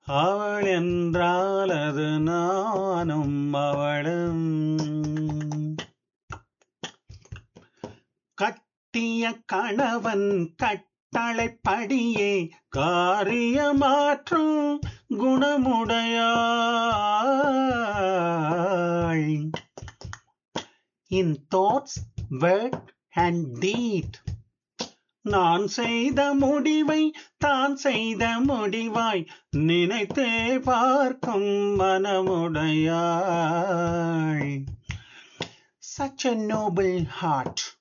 அவள் என்றால் அது நானும் அவளும் கட்டிய கணவன் கட்டளைப்படியே காரியமாற்றும் குணமுடையாள் in thoughts word and deed நான் செய்த முடிவை தான் செய்த முடிவாய் நினைத்தே பார்க்கும் மனமுடையாள் such a noble heart